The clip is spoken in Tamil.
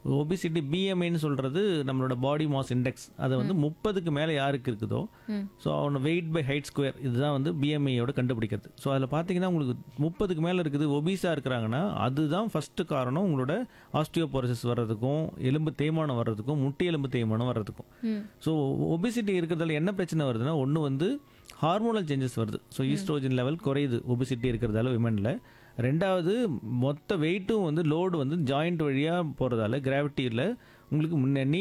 ஒபிசிட்டி பிஎம்ஐன்னு சொல்கிறது நம்மளோட பாடி மாஸ் இண்டெக்ஸ் அது வந்து முப்பதுக்கு மேலே யாருக்கு இருக்குதோ ஸோ அவனோட வெயிட் பை ஹைட் ஸ்கொயர் இதுதான் வந்து பிஎம்ஐயோட கண்டுபிடிக்கிறது ஸோ அதில் பார்த்தீங்கன்னா உங்களுக்கு முப்பதுக்கு மேலே இருக்குது ஒபிஸாக இருக்கிறாங்கன்னா அதுதான் ஃபஸ்ட்டு காரணம் உங்களோட ஆஸ்டியோபோரோசிஸ் வர்றதுக்கும் எலும்பு தேய்மானம் வர்றதுக்கும் முட்டி எலும்பு தேய்மானம் வர்றதுக்கும் ஸோ ஒபிசிட்டி இருக்கிறதால என்ன பிரச்சனை வருதுன்னா ஒன்று வந்து ஹார்மோனல் சேஞ்சஸ் வருது ஸோ ஈஸ்ட்ரோஜன் லெவல் குறையுது ஒபிசிட்டி இருக்கிறதால விமனில் ரெண்டாவது மொத்த வெயிட்டும் வந்து லோடு வந்து ஜாயிண்ட் வழியாக போகிறதால கிராவிட்டியில் உங்களுக்கு முன்ன நீ